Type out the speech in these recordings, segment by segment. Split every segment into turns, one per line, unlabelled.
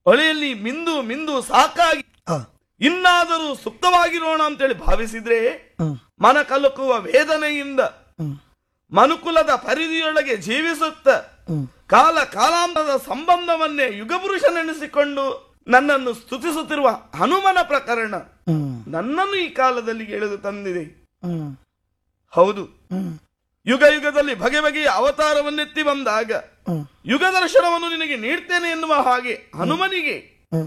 ಹೊಳೆಯಲ್ಲಿ ಮಿಂದು ಮಿಂದು ಸಾಕಾಗಿ
ಆ,
ಇನ್ನಾದರೂ ಸುಪ್ತವಾಗಿರೋಣ ಅಂತೇಳಿ ಭಾವಿಸಿದ್ರೆ
ಹ್ಮ್,
ಮನ ಕಲುಕುವ ವೇದನೆಯಿಂದ
ಹ್ಮ್,
ಮನುಕುಲದ ಪರಿಧಿಯೊಳಗೆ ಜೀವಿಸುತ್ತ
ಹ್ಮ್,
ಕಾಲ ಕಾಲಾಂತರದ ಸಂಬಂಧವನ್ನೇ ಯುಗಪುರುಷನೆನಿಸಿಕೊಂಡು ನನ್ನನ್ನು ಸ್ತುತಿಸುತ್ತಿರುವ ಹನುಮನ ಪ್ರಕರಣ
ಹ್ಮ್,
ನನ್ನನ್ನು ಈ ಕಾಲದಲ್ಲಿ ಎಳೆದು ತಂದಿದೆ
ಹ್ಮ್,
ಹೌದು
ಹ್ಮ್,
ಯುಗ ಯುಗದಲ್ಲಿ ಬಗೆ ಬಗೆಯ ಅವತಾರವನ್ನೆತ್ತಿ ಬಂದಾಗ
ಹ್ಮ್,
ಯುಗ ದರ್ಶನವನ್ನು ನಿನಗೆ ನೀಡ್ತೇನೆ ಎನ್ನುವ ಹಾಗೆ ಹನುಮನಿಗೆ
ಹ್ಮ್,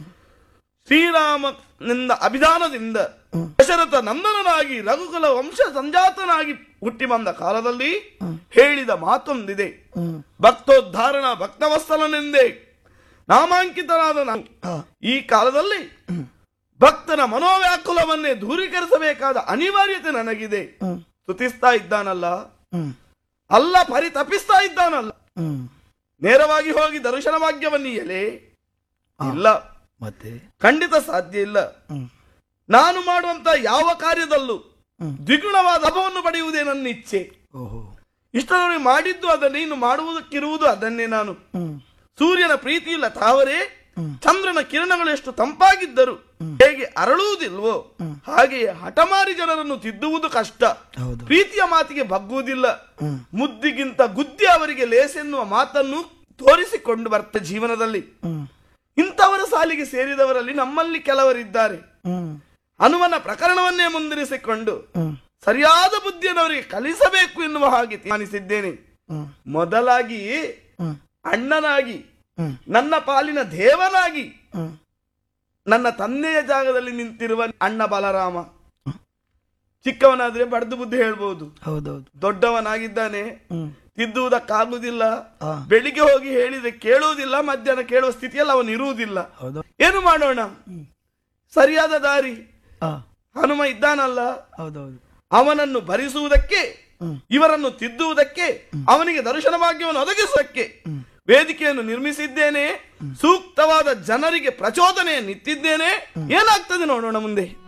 ಶ್ರೀರಾಮನಿಂದ ಅಭಿಧಾನದಿಂದ
ಹ್ಮ್.
ದಶರಥ ನಂದನನಾಗಿ ರಘುಕುಲ ವಂಶ ಸಂಜಾತನಾಗಿ ಹುಟ್ಟಿ ಬಂದ ಕಾಲದಲ್ಲಿ ಹೇಳಿದ ಮಾತೊಂದಿದೆ
ಹ್ಮ್,
ಭಕ್ತೋದ್ಧಾರಣ ಭಕ್ತವತ್ಸಲನೆಂದೇ ನಾಮಾಂಕಿತನಾದ ನಾನು
ಆ,
ಈ ಕಾಲದಲ್ಲಿ ಭಕ್ತನ ಮನೋವ್ಯಾಕುಲವನ್ನೇ ದೂರೀಕರಿಸಬೇಕಾದ ಅನಿವಾರ್ಯತೆ ನನಗಿದೆ
ಹ್ಮ್,
ಸ್ತುತಿಸ್ತಾ ಇದ್ದಾನಲ್ಲ
ಹ್ಮ್,
ಅಲ್ಲ ಪರಿತಪಿಸ್ತಾ ಇದ್ದಾನಲ್ಲ
ಹ್ಮ್.
ನೇರವಾಗಿ ಹೋಗಿ ದರ್ಶನ ಭಾಗ್ಯವನ್ನೀಯಲೇ ಇಲ್ಲ
ಮತ್ತೆ
ಖಂಡಿತ ಸಾಧ್ಯ ಇಲ್ಲ
ಹ್ಮ್,
ನಾನು ಮಾಡುವಂತ ಯಾವ ಕಾರ್ಯದಲ್ಲೂ
ಹ್ಮ್.
ದ್ವಿಗುಣವಾದ ಲಾಭವನ್ನು ಪಡೆಯುವುದೇ ನನ್ನ ಇಚ್ಛೆ
ಓಹೋ
ಇಷ್ಟರವರೆಗೆ ಮಾಡಿದ್ದು ಅದನ್ನೇ ಇನ್ನು ಮಾಡುವುದಕ್ಕಿರುವುದು ಅದನ್ನೇ ನಾನು
ಹ್ಮ್,
ಸೂರ್ಯನ ಪ್ರೀತಿ ಇಲ್ಲ ತಾವರೇ
ಹ್ಮ್.
ಚಂದ್ರನ ಕಿರಣಗಳು ಎಷ್ಟು ತಂಪಾಗಿದ್ದರು ಹೇಗೆ ಅರಳುವುದಿಲ್ವೋ ಹಾಗೆಯೇ ಹಠಮಾರಿ ಜನರನ್ನು ತಿದ್ದುವುದು ಕಷ್ಟ
ಹೌದು
ಪ್ರೀತಿಯ ಮಾತಿಗೆ ಬಗ್ಗುವುದಿಲ್ಲ
ಹ್ಮ್,
ಮುದ್ದಿಗಿಂತ ಗುದ್ದಿ ಅವರಿಗೆ ಲೇಸೆನ್ನುವ ಮಾತನ್ನು ತೋರಿಸಿಕೊಂಡು ಬರ್ತ ಜೀವನದಲ್ಲಿ
ಹ್ಮ್,
ಇಂಥವರ ಸಾಲಿಗೆ ಸೇರಿದವರಲ್ಲಿ ನಮ್ಮಲ್ಲಿ ಕೆಲವರಿದ್ದಾರೆ
ಹ್ಮ್,
ಹನುಮನ ಪ್ರಕರಣವನ್ನೇ ಮುಂದಿರಿಸಿಕೊಂಡು
ಹ್ಮ್,
ಸರಿಯಾದ ಬುದ್ಧಿಯನ್ನು ಅವರಿಗೆ ಕಲಿಸಬೇಕು ಎನ್ನುವ ಹಾಗೆ ತೀರ್ಮಾನಿಸಿದ್ದೇನೆ
ಹ್ಮ್,
ಮೊದಲಾಗಿ
ಹ್ಮ್,
ಅಣ್ಣನಾಗಿ
ಹ್ಮ್,
ನನ್ನ ಪಾಲಿನ ದೇವನಾಗಿ
ಹ್ಮ್,
ನನ್ನ ತಂದೆಯ ಜಾಗದಲ್ಲಿ ನಿಂತಿರುವ ಅಣ್ಣ ಬಲರಾಮ ಚಿಕ್ಕವನಾದ್ರೆ ಬಡ್ದು ಬುದ್ಧಿ ಹೇಳ್ಬೋದು
ಹೌದೌದು
ದೊಡ್ಡವನಾಗಿದ್ದಾನೆ
ಹ್ಮ್,
ತಿದ್ದುವುದಕ್ಕಾಗುವುದಿಲ್ಲ
ಆ,
ಬೆಳಿಗ್ಗೆ ಹೋಗಿ ಹೇಳಿದ್ರೆ ಕೇಳುವುದಿಲ್ಲ ಮಧ್ಯಾಹ್ನ ಕೇಳುವ ಸ್ಥಿತಿಯಲ್ಲಿ ಅವನು ಇರುವುದಿಲ್ಲ
ಹೌದು
ಏನು ಮಾಡೋಣ ಸರಿಯಾದ ದಾರಿ
ಆ,
ಹನುಮ ಇದ್ದಾನಲ್ಲ
ಹೌದೌದು
ಅವನನ್ನು ಭರಿಸುವುದಕ್ಕೆ
ಹ್ಮ್.
ಇವರನ್ನು ತಿದ್ದುವುದಕ್ಕೆ ಅವನಿಗೆ ದರ್ಶನ ಭಾಗ್ಯವನ್ನು ಒದಗಿಸುವುದಕ್ಕೆ ವೇದಿಕೆಯನ್ನು ನಿರ್ಮಿಸಿದ್ದೇನೆ ಸೂಕ್ತವಾದ ಜನರಿಗೆ ಪ್ರಚೋದನೆಯನ್ನಿತ್ತಿದ್ದೇನೆ ಏನಾಗ್ತದೆ ನೋಡೋಣ ಮುಂದೆ